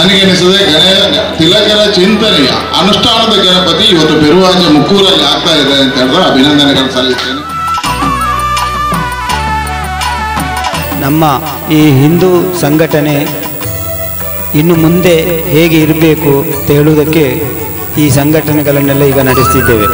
ನನಗೆನಿಸಿದೆ ಗಣೇ ತಿಲಕರ ಚಿಂತನೆಯ ಅನುಷ್ಠಾನದ ಗಣಪತಿ ಇವತ್ತು ಪೆರುವಾಜ ಮುಕ್ಕೂರಲ್ಲಿ ಆಗ್ತಾ ಇದೆ ಅಂತ ಹೇಳಿದ್ರೆ ಅಭಿನಂದನೆಗಳನ್ನು ಸಲ್ಲಿಸ್ತೇನೆ ನಮ್ಮ ಈ ಹಿಂದೂ ಸಂಘಟನೆ ಇನ್ನು ಮುಂದೆ ಹೇಗೆ ಇರಬೇಕು ಅಂತ ಹೇಳುವುದಕ್ಕೆ ಈ ಸಂಘಟನೆಗಳನ್ನೆಲ್ಲ ಈಗ ನಡೆಸ್ತಿದ್ದೇವೆ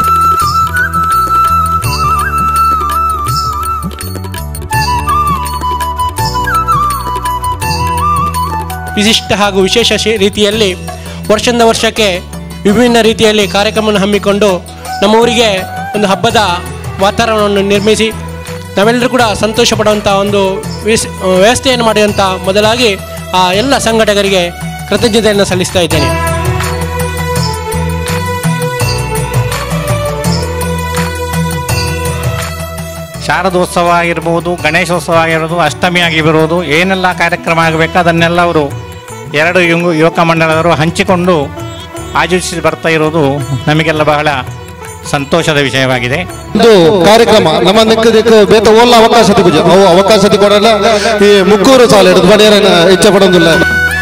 ವಿಶಿಷ್ಟ ಹಾಗೂ ವಿಶೇಷ ಶಿ- ರೀತಿಯಲ್ಲಿ ವರ್ಷದಿಂದ ವರ್ಷಕ್ಕೆ ವಿಭಿನ್ನ ರೀತಿಯಲ್ಲಿ ಕಾರ್ಯಕ್ರಮವನ್ನು ಹಮ್ಮಿಕೊಂಡು ನಮ್ಮ ಊರಿಗೆ ಒಂದು ಹಬ್ಬದ ವಾತಾವರಣವನ್ನು ನಿರ್ಮಿಸಿ ನಾವೆಲ್ಲರೂ ಕೂಡ ಸಂತೋಷ ಪಡುವಂಥ ಒಂದು ವಿಸ್ ವ್ಯವಸ್ಥೆಯನ್ನು ಮಾಡಿದಂಥ ಮೊದಲಾಗಿ ಆ ಎಲ್ಲ ಸಂಘಟಕರಿಗೆ ಕೃತಜ್ಞತೆಯನ್ನು ಸಲ್ಲಿಸ್ತಾ ಇದ್ದೇನೆ ಶಾರದೋತ್ಸವ ಆಗಿರ್ಬೋದು ಗಣೇಶೋತ್ಸವ ಆಗಿರ್ಬೋದು ಅಷ್ಟಮಿ ಆಗಿರ್ಬೋದು ಏನೆಲ್ಲ ಕಾರ್ಯಕ್ರಮ ಆಗಬೇಕು ಅದನ್ನೆಲ್ಲ ಅವರು ಎರಡು ಯುವ ಯುವಕ ಮಂಡಳದವರು ಹಂಚಿಕೊಂಡು ಆಯೋಜಿಸಿ ಬರ್ತಾ ಇರೋದು ನಮಗೆಲ್ಲ ಬಹಳ ಸಂತೋಷದ ವಿಷಯವಾಗಿದೆ ಒಂದು ಕಾರ್ಯಕ್ರಮ ನಮ್ಮ ನಿಕ್ಕ ಬೇತ ಓಲ್ಲ ಅವಕಾಶ ಪೂಜ ಅವು ಅವಕಾಶ ಕೊಡಲ್ಲ ಈ ಮುಕ್ಕೂರು ಸಾಲ ಹಿಡಿದು ಬಡಿಯರನ್ನ ಇಚ್ಛ ಪಡೋದಿಲ್ಲ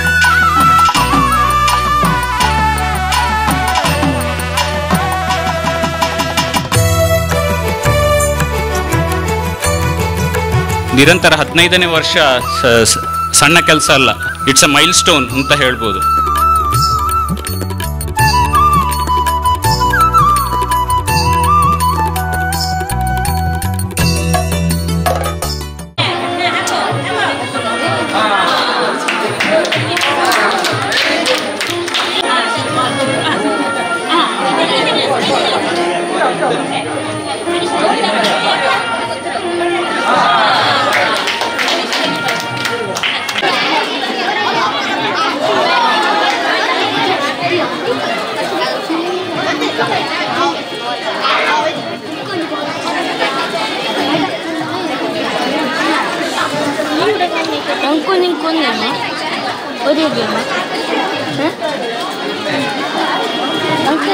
ನಿರಂತರ ಹದಿನೈದನೇ ವರ್ಷ ಸ- ಸ- ಸಣ್ಣ ಕೆಲಸ ಅಲ್ಲ ಇಟ್ಸ್ ಅ ಮೈಲ್ ಸ್ಟೋನ್ ಅಂತ ಹೇಳ್ಬೋದು 엉코는 꽂네요. 어디 여기요? 응? 엉코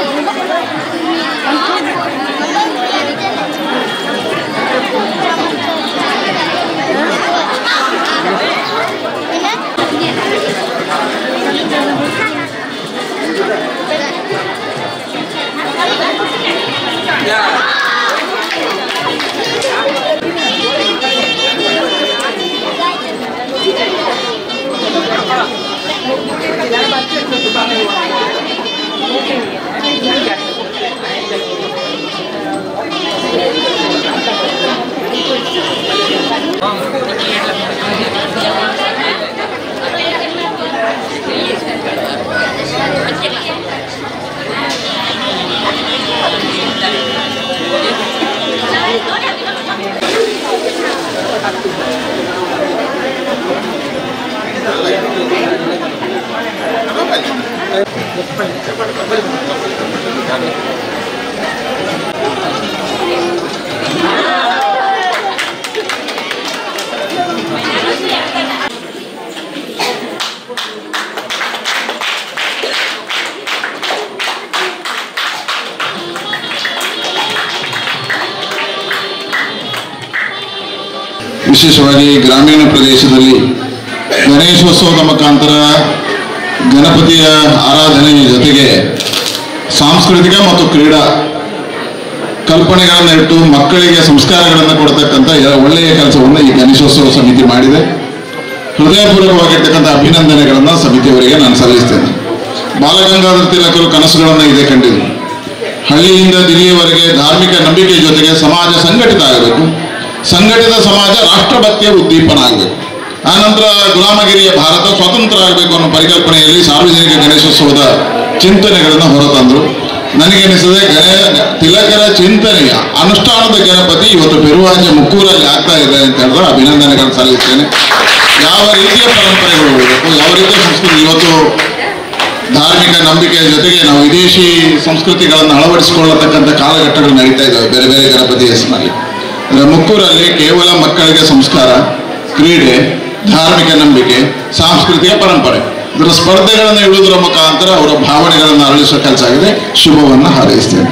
ವಿಶೇಷವಾಗಿ ಗ್ರಾಮೀಣ ಪ್ರದೇಶದಲ್ಲಿ ಗಣೇಶೋತ್ಸವದ ಮುಖಾಂತರ ಗಣಪತಿಯ ಆರಾಧನೆಯ ಜೊತೆಗೆ ಸಾಂಸ್ಕೃತಿಕ ಮತ್ತು ಕ್ರೀಡಾ ಕಲ್ಪನೆಗಳನ್ನು ಇಟ್ಟು ಮಕ್ಕಳಿಗೆ ಸಂಸ್ಕಾರಗಳನ್ನು ಕೊಡ್ತಕ್ಕಂಥ ಯ- ಒಳ್ಳೆಯ ಕೆಲಸವನ್ನು ಈ ಗಣೇಶೋತ್ಸವ ಸಮಿತಿ ಮಾಡಿದೆ ಹೃದಯಪೂರ್ವಕವಾಗಿರ್ತಕ್ಕಂಥ ಅಭಿನಂದನೆಗಳನ್ನು ಸಮಿತಿಯವರಿಗೆ ನಾನು ಸಲ್ಲಿಸ್ತೇನೆ ಬಾಲಗಂಗಾಧರ ತಿಲಕರು ಕನಸುಗಳನ್ನು ಇದೆ ಕಂಡಿದ್ರು ಹಳ್ಳಿಯಿಂದ ದಿಲ್ಲಿಯವರೆಗೆ ಧಾರ್ಮಿಕ ನಂಬಿಕೆ ಜೊತೆಗೆ ಸಮಾಜ ಸಂಘಟಿತ ಆಗಬೇಕು ಸಂಘಟಿತ ಸಮಾಜ ರಾಷ್ಟ್ರಭಕ್ತಿಯ ಉದ್ದೀಪನ ಆಗಬೇಕು ಆನಂತರ ಗುಲಾಮಗಿರಿಯ ಭಾರತ ಸ್ವತಂತ್ರ ಆಗಬೇಕು ಅನ್ನೋ ಪರಿಕಲ್ಪನೆಯಲ್ಲಿ ಸಾರ್ವಜನಿಕ ಗಣೇಶೋತ್ಸವದ ಚಿಂತನೆಗಳನ್ನು ಹೊರತಂದರು ನನಗೆನಿಸಿದೆ ಗಣೇ ತಿಲಕರ ಚಿಂತನೆಯ ಅನುಷ್ಠಾನದ ಗಣಪತಿ ಇವತ್ತು ಪೆರುವಾಜ ಮುಕ್ಕೂರಲ್ಲಿ ಆಗ್ತಾ ಇದೆ ಅಂತ ಹೇಳಿದ್ರೆ ಅಭಿನಂದನೆಗಳನ್ನು ಸಲ್ಲಿಸ್ತೇನೆ ಯಾವ ರೀತಿಯ ಪರಂಪರೆಗಳು ಹೋಗಬೇಕು ಯಾವ ರೀತಿಯ ಸಂಸ್ಕೃತಿ ಇವತ್ತು ಧಾರ್ಮಿಕ ನಂಬಿಕೆಯ ಜೊತೆಗೆ ನಾವು ವಿದೇಶಿ ಸಂಸ್ಕೃತಿಗಳನ್ನು ಅಳವಡಿಸಿಕೊಳ್ಳತಕ್ಕಂಥ ಕಾಲಘಟ್ಟಗಳು ನಡೀತಾ ಇದ್ದಾವೆ ಬೇರೆ ಬೇರೆ ಗಣಪತಿ ಹೆಸರಿನಲ್ಲಿ ಅಂದರೆ ಮುಕ್ಕೂರಲ್ಲಿ ಕೇವಲ ಮಕ್ಕಳಿಗೆ ಸಂಸ್ಕಾರ ಕ್ರೀಡೆ ಧಾರ್ಮಿಕ ನಂಬಿಕೆ ಸಾಂಸ್ಕೃತಿಕ ಪರಂಪರೆ ಇದರ ಸ್ಪರ್ಧೆಗಳನ್ನು ಇಡುವುದರ ಮುಖಾಂತರ ಅವರ ಭಾವನೆಗಳನ್ನು ಅರಳಿಸುವ ಕೆಲಸ ಆಗಿದೆ ಶುಭವನ್ನು ಹಾರೈಸ್ತೇನೆ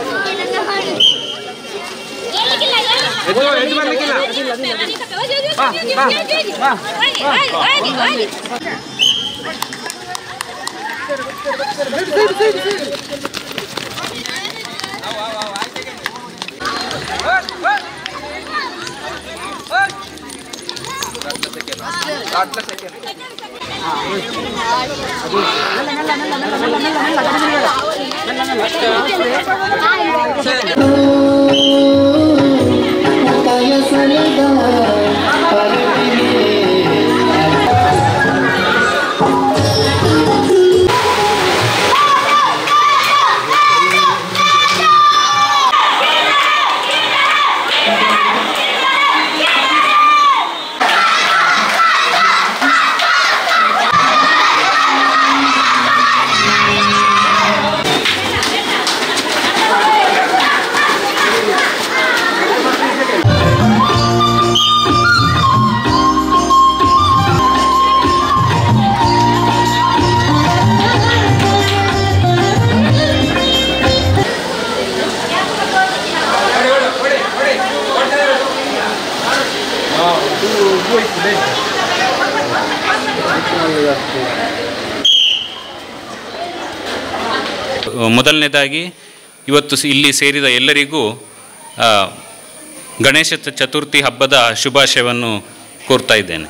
ಮೊದಲನೇದಾಗಿ ಇವತ್ತು ಸ- ಇಲ್ಲಿ ಸೇರಿದ ಎಲ್ಲರಿಗೂ ಆ, ಗಣೇಶ ಚ- ಚತುರ್ಥಿ ಹಬ್ಬದ ಶುಭಾಶಯವನ್ನು ಕೋರ್ತಾ ಇದ್ದೇನೆ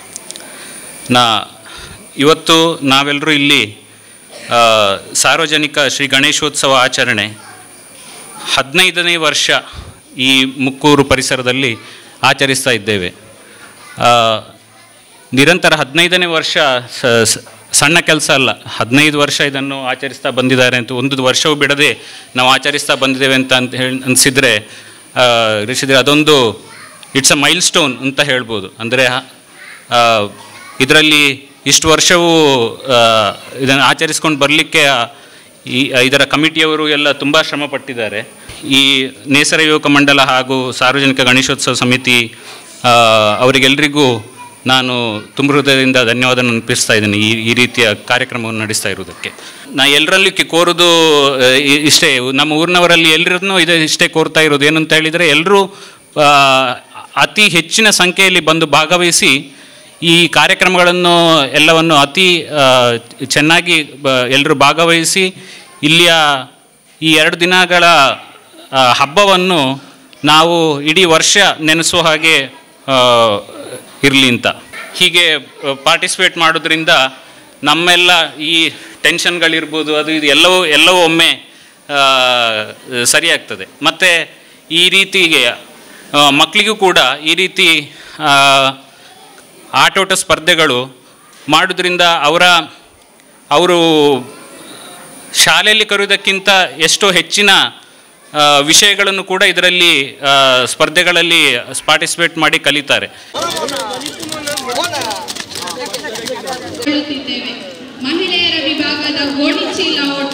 ನಾ ಇವತ್ತು ನಾವೆಲ್ಲರೂ ಇಲ್ಲಿ ಆ, ಸಾರ್ವಜನಿಕ ಶ್ರೀ ಗಣೇಶೋತ್ಸವ ಆಚರಣೆ ಹದಿನೈದನೇ ವರ್ಷ ಈ ಮುಕ್ಕೂರು ಪರಿಸರದಲ್ಲಿ ಆಚರಿಸ್ತಾ ಇದ್ದೇವೆ ಆ, ನಿರಂತರ ಹದಿನೈದನೇ ವರ್ಷ ಸ- ಸ- ಸಣ್ಣ ಕೆಲಸ ಅಲ್ಲ ಹದಿನೈದು ವರ್ಷ ಇದನ್ನು ಆಚರಿಸ್ತಾ ಬಂದಿದ್ದಾರೆ ಅಂತ ಒಂದು ವರ್ಷವೂ ಬಿಡದೆ ನಾವು ಆಚರಿಸ್ತಾ ಬಂದಿದ್ದೇವೆ ಅಂತ ಅಂತ ಹೇಳಿ ಅನಿಸಿದರೆ ರಿಷಿದ್ರೆ ಅದೊಂದು ಇಟ್ಸ್ ಅ ಮೈಲ್ ಸ್ಟೋನ್ ಅಂತ ಹೇಳ್ಬೋದು ಅಂದರೆ ಇದರಲ್ಲಿ ಇಷ್ಟು ವರ್ಷವೂ ಆ, ಇದನ್ನು ಆಚರಿಸ್ಕೊಂಡು ಬರಲಿಕ್ಕೆ ಈ ಇದರ ಕಮಿಟಿಯವರು ಎಲ್ಲ ತುಂಬ ಶ್ರಮ ಪಟ್ಟಿದ್ದಾರೆ ಈ ನೇಸರ ಯುವಕ ಮಂಡಲ ಹಾಗೂ ಸಾರ್ವಜನಿಕ ಗಣೇಶೋತ್ಸವ ಸಮಿತಿ ಆ, ಅವರಿಗೆಲ್ಲರಿಗೂ ನಾನು ತುಂಬ ಹೃದಯದಿಂದ ಧನ್ಯವಾದ ನೆನಪಿಸ್ತಾ ಇದ್ದೀನಿ ಈ ಈ ರೀತಿಯ ಕಾರ್ಯಕ್ರಮವನ್ನು ನಡೆಸ್ತಾ ಇರುವುದಕ್ಕೆ ನಾ ಎಲ್ಲರಲ್ಲಿ ಕಿ- ಕೋರುದು ಆ, ಇ- ಇಷ್ಟೇ ನಮ್ಮ ಊರಿನವರಲ್ಲಿ ಎಲ್ಲರನ್ನೂ ಇದೆ ಇಷ್ಟೇ ಕೋರ್ತಾ ಇರೋದು ಏನಂತ ಹೇಳಿದರೆ ಎಲ್ಲರೂ ಅತಿ ಹೆಚ್ಚಿನ ಸಂಖ್ಯೆಯಲ್ಲಿ ಬಂದು ಭಾಗವಹಿಸಿ ಈ ಕಾರ್ಯಕ್ರಮಗಳನ್ನು ಎಲ್ಲವನ್ನು ಅತಿ ಆ, ಚೆನ್ನಾಗಿ ಎಲ್ಲರೂ ಭಾಗವಹಿಸಿ ಇಲ್ಲಿಯ ಈ ಎರಡು ದಿನಗಳ ಆ, ಹಬ್ಬವನ್ನು ನಾವು ಇಡೀ ವರ್ಷ ನೆನೆಸುವ ಹಾಗೆ ಇರಲಿ ಅಂತ ಹೀಗೆ ಪಾರ್ಟಿಸಿಪೇಟ್ ಮಾಡೋದ್ರಿಂದ ನಮ್ಮೆಲ್ಲ ಈ ಟೆನ್ಷನ್ಗಳಿರ್ಬೋದು ಅದು ಇದು ಎಲ್ಲವೂ ಎಲ್ಲವೂ ಒಮ್ಮೆ ಆ, ಸರಿಯಾಗ್ತದೆ ಮತ್ತು ಈ ರೀತಿಗೆ ಆ, ಮಕ್ಕಳಿಗೂ ಕೂಡ ಈ ರೀತಿ ಆ, ಆಟೋಟ ಸ್ಪರ್ಧೆಗಳು ಮಾಡೋದ್ರಿಂದ ಅವರ ಅವರು ಶಾಲೆಯಲ್ಲಿ ಕರೆಯುವುದಕ್ಕಿಂತ ಎಷ್ಟೋ ಹೆಚ್ಚಿನ ಆ, ವಿಷಯಗಳನ್ನು ಕೂಡ ಇದರಲ್ಲಿ ಆ, ಸ್ಪರ್ಧೆಗಳಲ್ಲಿ ಪಾರ್ಟಿಸಿಪೇಟ್ ಮಾಡಿ ಕಲಿತಾರೆ ಹೇಳುತ್ತಿದ್ದೇವೆ ಮಹಿಳೆಯರ ವಿಭಾಗದ ಗೋಣಿಚೀಲ ಓಟ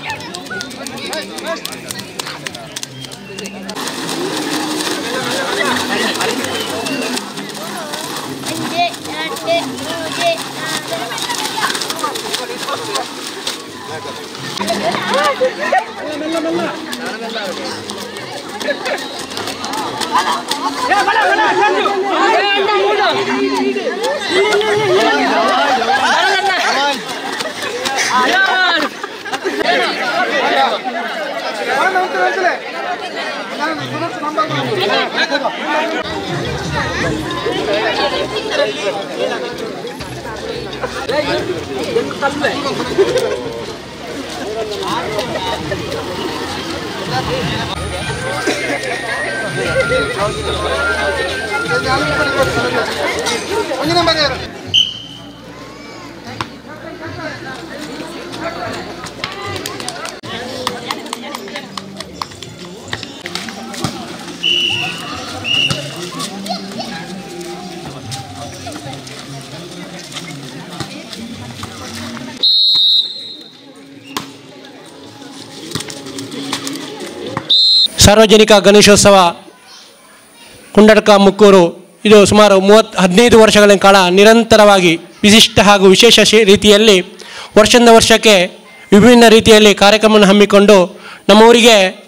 ಸಾರ್ವಜನಿಕ ಗಣೇಶೋತ್ಸವ ಕುಂಡಡ್ಕ ಮುಕ್ಕೂರು ಇದು ಸುಮಾರು ಮೂವತ್ತು ಹದಿನೈದು ವರ್ಷಗಳ ಕಾಲ ನಿರಂತರವಾಗಿ ವಿಶಿಷ್ಟ ಹಾಗೂ ವಿಶೇಷ ಶೇ- ರೀತಿಯಲ್ಲಿ ವರ್ಷದಿಂದ ವರ್ಷಕ್ಕೆ ವಿಭಿನ್ನ ರೀತಿಯಲ್ಲಿ ಕಾರ್ಯಕ್ರಮವನ್ನು ಹಮ್ಮಿಕೊಂಡು ನಮ್ಮ ಊರಿಗೆ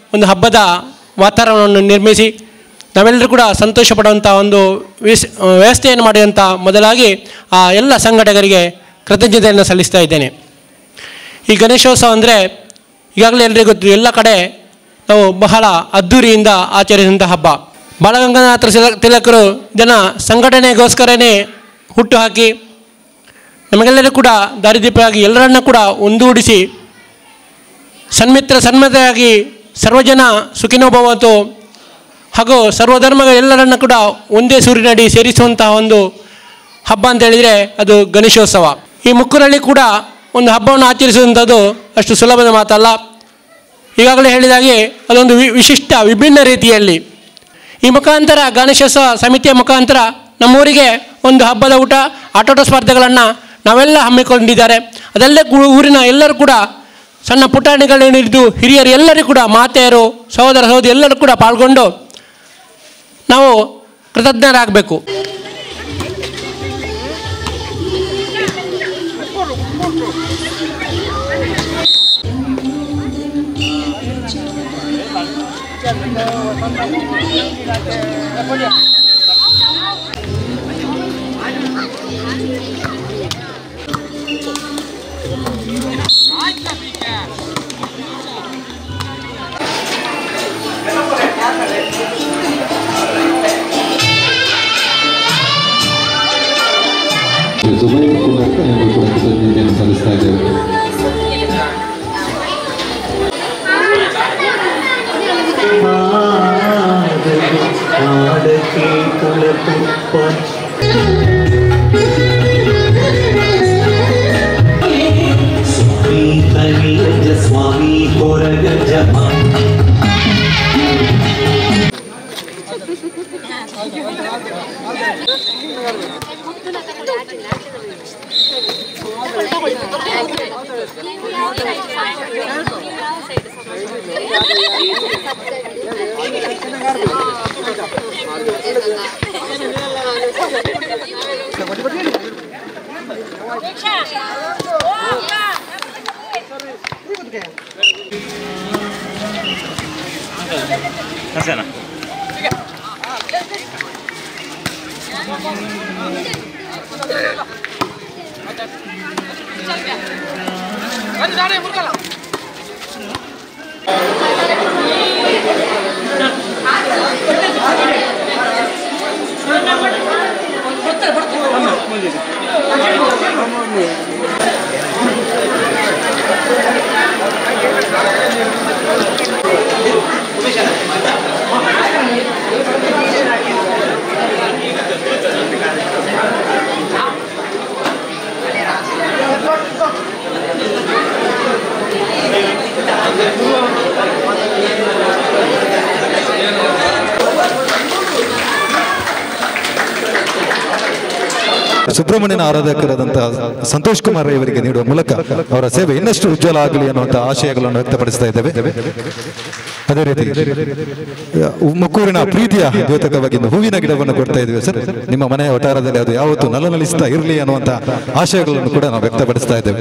ಒಂದು ಹಬ್ಬದ ವಾತಾವರಣವನ್ನು ನಿರ್ಮಿಸಿ ನಾವೆಲ್ಲರೂ ಕೂಡ ಸಂತೋಷ ಪಡುವಂಥ ಒಂದು ವಿಸ್ ವ್ಯವಸ್ಥೆಯನ್ನು ಮಾಡಿದಂಥ ಮೊದಲಾಗಿ ಆ ಎಲ್ಲ ಸಂಘಟಕರಿಗೆ ಕೃತಜ್ಞತೆಯನ್ನು ಸಲ್ಲಿಸ್ತಾ ಇದ್ದೇನೆ ಈ ಗಣೇಶೋತ್ಸವ ಅಂದರೆ ಈಗಾಗಲೇ ಎಲ್ಲರಿಗೂ ಗೊತ್ತು ಎಲ್ಲ ಕಡೆ ನಾವು ಬಹಳ ಅದ್ಧೂರಿಯಿಂದ ಆಚರಿಸಿದಂಥ ಹಬ್ಬ ಬಾಲಗಂಗಾಧರ ತಿಲಕ್ ತಿಲಕರು ಜನ ಸಂಘಟನೆಗೋಸ್ಕರನೇ ಹುಟ್ಟುಹಾಕಿ ನಮಗೆಲ್ಲರೂ ಕೂಡ ದಾರಿದೀಪವಾಗಿ ಎಲ್ಲರನ್ನ ಕೂಡ ಒಂದೂಡಿಸಿ ಸನ್ಮಿತ್ರ ಸನ್ಮತೆಯಾಗಿ ಸರ್ವಜನ ಸುಖಿನೋ ಭವಂತು ಹಾಗೂ ಸರ್ವಧರ್ಮಗಳ ಎಲ್ಲರನ್ನ ಕೂಡ ಒಂದೇ ಸೂರಿನಡಿ ಸೇರಿಸುವಂತಹ ಒಂದು ಹಬ್ಬ ಅಂತ ಹೇಳಿದರೆ ಅದು ಗಣೇಶೋತ್ಸವ ಈ ಮುಕ್ಕೂರಲ್ಲಿ ಕೂಡ ಒಂದು ಹಬ್ಬವನ್ನು ಆಚರಿಸುವಂಥದ್ದು ಅಷ್ಟು ಸುಲಭದ ಮಾತಲ್ಲ ಈಗಾಗಲೇ ಹೇಳಿದಾಗೆ ಅದೊಂದು ವಿ ವಿಶಿಷ್ಟ ವಿಭಿನ್ನ ರೀತಿಯಲ್ಲಿ ಈ ಮುಖಾಂತರ ಗಣೇಶೋತ್ಸವ ಸಮಿತಿಯ ಮುಖಾಂತರ ನಮ್ಮೂರಿಗೆ ಒಂದು ಹಬ್ಬದ ಊಟ ಆಟೋಟ ಸ್ಪರ್ಧೆಗಳನ್ನು ನಾವೆಲ್ಲ ಹಮ್ಮಿಕೊಂಡಿದ್ದಾರೆ ಅದಲ್ಲೇ ಗೂ- ಊರಿನ ಎಲ್ಲರೂ ಕೂಡ ಸಣ್ಣ ಪುಟಾಣಿಗಳೇನಿದ್ದು ಹಿರಿಯರು ಎಲ್ಲರೂ ಕೂಡ ಮಾತೆಯರು ಸಹೋದರ ಸಹೋದರಿ ಎಲ್ಲರೂ ಕೂಡ ಪಾಲ್ಗೊಂಡು ನಾವು ಕೃತಜ್ಞರಾಗಬೇಕು ಜುಬೈರ್ ಕೂಡ ನಿಮಗೂ ಕೂಡ ಕೃತಜ್ಞತೆಯನ್ನು ಸಲ್ಲಿಸ್ತಾ ಇದ್ದೇವೆ ಸ್ವಾಮಿ ಕೊರಗ ಜಪ ಸುಬ್ರಹ್ಮಣ್ಯನ ಆರಾಧಕರಾದಂತಹ ಸಂತೋಷ್ ಕುಮಾರ್ ಇವರಿಗೆ ನೀಡುವ ಮೂಲಕ ಅವರ ಸೇವೆ ಇನ್ನಷ್ಟು ಉಜ್ವಲ ಆಗಲಿ ಅನ್ನುವಂತಹ ಆಶಯಗಳನ್ನು ವ್ಯಕ್ತಪಡಿಸ್ತಾ ಇದ್ದೇವೆ ಅದೇ ರೀತಿ ಮುಕ್ಕೂರಿನ ಪ್ರೀತಿಯ ದ್ಯೋತಕವಾಗಿ ಒಂದು ಹೂವಿನ ಗಿಡವನ್ನು ಕೊಡ್ತಾ ಇದ್ದೇವೆ ಸರ್ ನಿಮ್ಮ ಮನೆಯ ವಟಾರದಲ್ಲಿ ಅದು ಯಾವತ್ತು ನಲನಲಿಸ್ತಾ ಇರಲಿ ಅನ್ನುವಂಥ ಆಶಯಗಳನ್ನು ಕೂಡ ನಾವು ವ್ಯಕ್ತಪಡಿಸ್ತಾ ಇದ್ದೇವೆ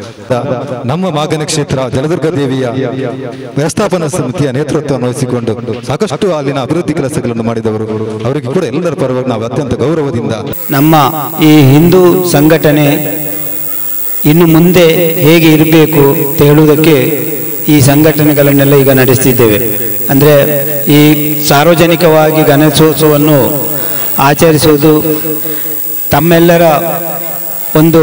ನಮ್ಮ ಮಾಗನ ಕ್ಷೇತ್ರ ಜಲದುರ್ಗ ದೇವಿಯ ವ್ಯವಸ್ಥಾಪನಾ ಸಮಿತಿಯ ನೇತೃತ್ವವನ್ನು ವಹಿಸಿಕೊಂಡು ಸಾಕಷ್ಟು ಅಲ್ಲಿನ ಅಭಿವೃದ್ಧಿ ಕೆಲಸಗಳನ್ನು ಮಾಡಿದವರು ಅವರಿಗೆ ಕೂಡ ಎಲ್ಲರ ಪರವಾಗಿ ನಾವು ಅತ್ಯಂತ ಗೌರವದಿಂದ ನಮ್ಮ ಈ ಹಿಂದೂ ಸಂಘಟನೆ ಇನ್ನು ಮುಂದೆ ಹೇಗೆ ಇರಬೇಕು ಅಂತ ಹೇಳುವುದಕ್ಕೆ ಈ ಸಂಘಟನೆಗಳನ್ನೆಲ್ಲ ಈಗ ನಡೆಸ್ತಿದ್ದೇವೆ ಅಂದರೆ ಈ ಸಾರ್ವಜನಿಕವಾಗಿ ಗಣೇಶೋತ್ಸವವನ್ನು ಆಚರಿಸುವುದು ತಮ್ಮೆಲ್ಲರ ಒಂದು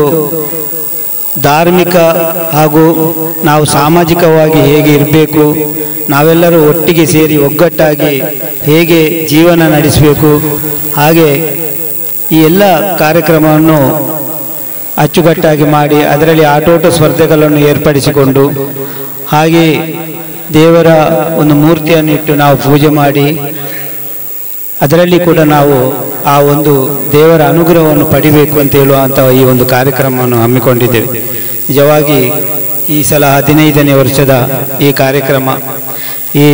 ಧಾರ್ಮಿಕ ಹಾಗೂ ನಾವು ಸಾಮಾಜಿಕವಾಗಿ ಹೇಗೆ ಇರಬೇಕು ನಾವೆಲ್ಲರೂ ಒಟ್ಟಿಗೆ ಸೇರಿ ಒಗ್ಗಟ್ಟಾಗಿ ಹೇಗೆ ಜೀವನ ನಡೆಸಬೇಕು ಹಾಗೆ ಈ ಎಲ್ಲ ಕಾರ್ಯಕ್ರಮವನ್ನು ಅಚ್ಚುಕಟ್ಟಾಗಿ ಮಾಡಿ ಅದರಲ್ಲಿ ಆಟೋಟ ಸ್ಪರ್ಧೆಗಳನ್ನು ಏರ್ಪಡಿಸಿಕೊಂಡು ಹಾಗೆ ದೇವರ ಒಂದು ಮೂರ್ತಿಯನ್ನು ಇಟ್ಟು ನಾವು ಪೂಜೆ ಮಾಡಿ ಅದರಲ್ಲಿ ಕೂಡ ನಾವು ಆ ಒಂದು ದೇವರ ಅನುಗ್ರಹವನ್ನು ಪಡಿಬೇಕು ಅಂತ ಹೇಳುವಂಥ ಈ ಒಂದು ಕಾರ್ಯಕ್ರಮವನ್ನು ಹಮ್ಮಿಕೊಂಡಿದ್ದೇವೆ ನಿಜವಾಗಿ ಈ ಸಲ ಹದಿನೈದನೇ ವರ್ಷದ ಈ ಕಾರ್ಯಕ್ರಮ ಈ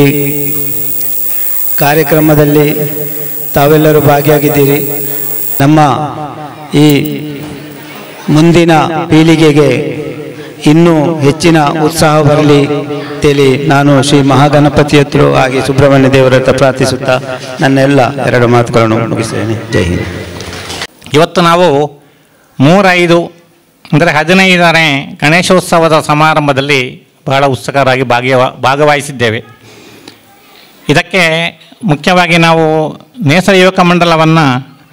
ಕಾರ್ಯಕ್ರಮದಲ್ಲಿ ತಾವೆಲ್ಲರೂ ಭಾಗಿಯಾಗಿದ್ದೀರಿ ನಮ್ಮ ಈ ಮುಂದಿನ ಪೀಳಿಗೆಗೆ ಇನ್ನೂ ಹೆಚ್ಚಿನ ಉತ್ಸಾಹ ಬರಲಿ ಅಂತೇಳಿ ನಾನು ಶ್ರೀ ಮಹಾಗಣಪತಿ ಹತ್ರ ಹಾಗೆ ಸುಬ್ರಹ್ಮಣ್ಯ ದೇವರ ಹತ್ರ ಪ್ರಾರ್ಥಿಸುತ್ತಾ ನನ್ನ ಎಲ್ಲ ಎರಡು ಮಾತುಗಳನ್ನು ಮುಗಿಸ್ತೇನೆ ಜೈ ಹಿಂದ್ ಇವತ್ತು ನಾವು ಮೂರೈದು ಅಂದರೆ ಹದಿನೈದನೇ ಗಣೇಶೋತ್ಸವದ ಸಮಾರಂಭದಲ್ಲಿ ಬಹಳ ಉತ್ಸುಕರಾಗಿ ಭಾಗ್ಯವ ಭಾಗವಹಿಸಿದ್ದೇವೆ ಇದಕ್ಕೆ ಮುಖ್ಯವಾಗಿ ನಾವು ನೇಸರ ಯುವಕ ಮಂಡಲವನ್ನು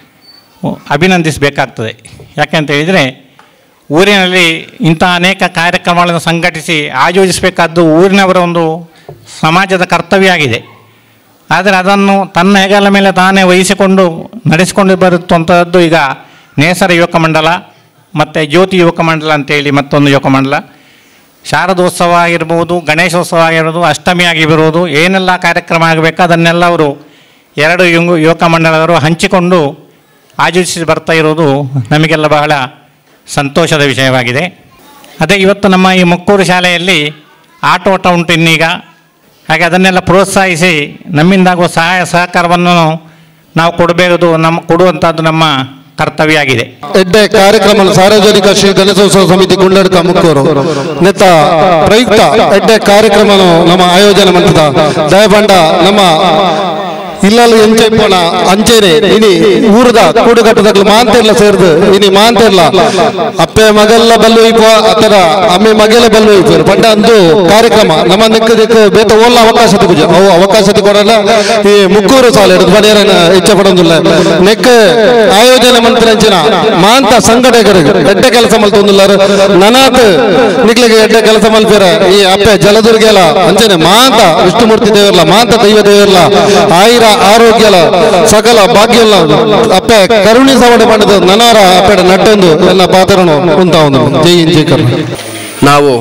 ಅಭಿನಂದಿಸಬೇಕಾಗ್ತದೆ ಯಾಕೆಂತ ಹೇಳಿದರೆ ಊರಿನಲ್ಲಿ ಇಂಥ ಅನೇಕ ಕಾರ್ಯಕ್ರಮಗಳನ್ನು ಸಂಘಟಿಸಿ ಆಯೋಜಿಸಬೇಕಾದ್ದು ಊರಿನವರ ಒಂದು ಸಮಾಜದ ಕರ್ತವ್ಯ ಆಗಿದೆ ಆದರೆ ಅದನ್ನು ತನ್ನ ಹೆಗಲ ಮೇಲೆ ತಾನೇ ವಹಿಸಿಕೊಂಡು ನಡೆಸಿಕೊಂಡು ಬರುತ್ತಂಥದ್ದು ಈಗ ನೇಸರ ಯುವಕ ಮಂಡಲ ಮತ್ತು ಜ್ಯೋತಿ ಯುವಕ ಮಂಡಲ ಅಂತೇಳಿ ಮತ್ತೊಂದು ಯುವಕ ಮಂಡಲ ಶಾರದೋತ್ಸವ ಆಗಿರ್ಬೋದು ಗಣೇಶೋತ್ಸವ ಆಗಿರ್ಬೋದು ಅಷ್ಟಮಿ ಆಗಿರ್ಬೋದು ಏನೆಲ್ಲ ಕಾರ್ಯಕ್ರಮ ಆಗಬೇಕು ಅದನ್ನೆಲ್ಲ ಅವರು ಎರಡು ಯುಂಗು ಯುವಕ ಮಂಡಲದವರು ಹಂಚಿಕೊಂಡು ಆಯೋಜಿಸಿ ಬರ್ತಾ ಇರೋದು ನಮಗೆಲ್ಲ ಬಹಳ ಸಂತೋಷದ ವಿಷಯವಾಗಿದೆ ಅದೇ ಇವತ್ತು ನಮ್ಮ ಈ ಮುಕ್ಕೂರು ಶಾಲೆಯಲ್ಲಿ ಆಟೋಟ ಉಂಟು ಇನ್ನೀಗ ಹಾಗೆ ಅದನ್ನೆಲ್ಲ ಪ್ರೋತ್ಸಾಹಿಸಿ ನಮ್ಮಿಂದಾಗುವ ಸಹಾಯ ಸಹಕಾರವನ್ನು ನಾವು ಕೊಡಬೇಕು ನಮ್ಮ ಕೊಡುವಂಥದ್ದು ನಮ್ಮ ಕರ್ತವ್ಯ ಆಗಿದೆ ಎಡ್ಡೆ ಕಾರ್ಯಕ್ರಮ ಸಾರ್ವಜನಿಕ ಶ್ರೀ ಗಣೇಶೋತ್ಸವ ಸಮಿತಿ ಗುಂಡಡ್ಕ ಮುಕ್ಕೂರು ನೆತ್ತ ಪ್ರಯುಕ್ತ ಎಡ್ಡೆ ಕಾರ್ಯಕ್ರಮ ನಮ್ಮ ಆಯೋಜನೆ ಮಾಡ್ತದ ದಯಬಂಡ ನಮ್ಮ ಇಲ್ಲಲು ಎಂಚೆಪ್ಪಣ ಅಂಚೆನೆ ಇನಿ ಊರದ ಕೂಡುಗಟ್ಟದಾಗ ಮಾಂತೆರ್ಲ ಸೇರ್ದು ಇನಿ ಮಾಂತೆರ್ಲ ಅಪ್ಪೆ ಮಗಲ್ಲ ಬಲ್ಲು ಇಪ್ಪ ಅತರ ಅಮ್ಮೆ ಮಗೆಲ ಬಲ್ಲು ಇಪ್ಪ ಪಂಡ ಅಂದು ಕಾರ್ಯಕ್ರಮ ನಮ್ಮ ನಿಕ್ಕ ದಿಕ್ಕ ಬೇತ ಓಲ್ಲ ಅವಕಾಶ ತಗುಜ ಅವು ಅವಕಾಶ ಕೊಡಲ್ಲ ಈ ಮುಕ್ಕೂರು ಸಾಲ ಹಿಡಿದು ಬಡಿಯರನ್ನ ಇಚ್ಛೆ ಪಡೋದಿಲ್ಲ ನೆಕ್ಕ ಆಯೋಜನೆ ಮಂತ್ರಂಚಿನ ಮಾಂತ ಸಂಘಟಕರಿಗೆ ಎಡ್ಡ ಕೆಲಸ ಮಲ್ತೊಂದುಲ್ಲಾರು ನನಾತ್ ನಿಕ್ಲಿಗೆ ಎಡ್ಡ ಕೆಲಸ ಮಲ್ಪೇರ ಈ ಅಪ್ಪೆ ಜಲದುರ್ಗೆಲ ಅಂಚನೆ ಮಾಂತ ವಿಷ್ಣುಮೂರ್ತಿ ದೇವರ್ಲ ಮಾಂತ ದೈವ ದೇವರ್ಲ ಆಯಿರ ಆರೋಗ್ಯಲ ಸಕಲ ಭಾಗ್ಯಲ ಅಪ್ಪೆ ಕರುಣಿ ಸವಡೆ ಮಾಡಿದ ನನಾರ ಅಪ್ಪೆಡ ನಟ್ಟೊಂದು ಎಲ್ಲ ಪಾತ್ರನು ಕುಂತ ಒಂದು ಜೈ ಹಿಂದ್ ಜೈ ಕರ್ನಾಟಕ ನಾವು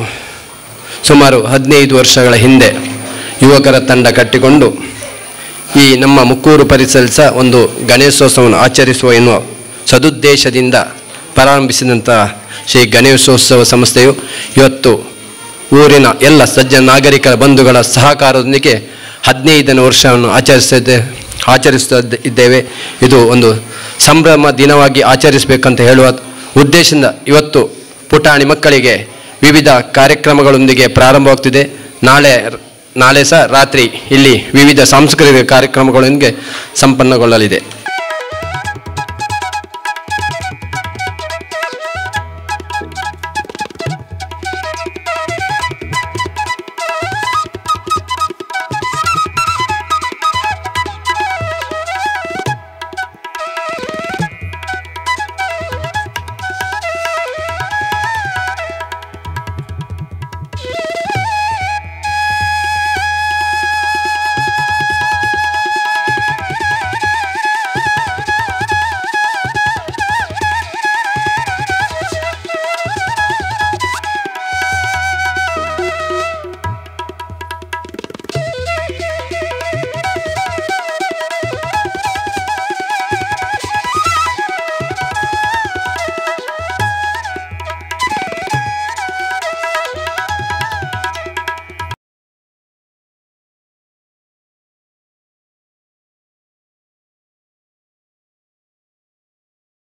ಸುಮಾರು ಹದಿನೈದು ವರ್ಷಗಳ ಹಿಂದೆ ಯುವಕರ ತಂಡ ಕಟ್ಟಿಕೊಂಡು ಈ ನಮ್ಮ ಮುಕ್ಕೂರು ಪರಿಸರಿಸ ಒಂದು ಗಣೇಶೋತ್ಸವವನ್ನು ಆಚರಿಸುವ ಎನ್ನುವ ಸದುದ್ದೇಶದಿಂದ ಪ್ರಾರಂಭಿಸಿದಂಥ ಶ್ರೀ ಗಣೇಶೋತ್ಸವ ಸಂಸ್ಥೆಯು ಇವತ್ತು ಊರಿನ ಎಲ್ಲ ಸಜ್ಜನ ನಾಗರಿಕರ ಬಂಧುಗಳ ಸಹಕಾರದೊಂದಿಗೆ ಹದಿನೈದನೇ ವರ್ಷವನ್ನು ಆಚರಿಸಿದ್ದೆ ಆಚರಿಸ್ತಾ ಇದ್ದೇವೆ ಇದು ಒಂದು ಸಂಭ್ರಮ ದಿನವಾಗಿ ಆಚರಿಸಬೇಕಂತ ಹೇಳುವ ಉದ್ದೇಶದಿಂದ ಇವತ್ತು ಪುಟಾಣಿ ಮಕ್ಕಳಿಗೆ ವಿವಿಧ ಕಾರ್ಯಕ್ರಮಗಳೊಂದಿಗೆ ಪ್ರಾರಂಭವಾಗ್ತಿದೆ ನಾಳೆ ನಾಳೆ ಸಹ ರಾತ್ರಿ ಇಲ್ಲಿ ವಿವಿಧ ಸಾಂಸ್ಕೃತಿಕ ಕಾರ್ಯಕ್ರಮಗಳೊಂದಿಗೆ ಸಂಪನ್ನಗೊಳ್ಳಲಿದೆ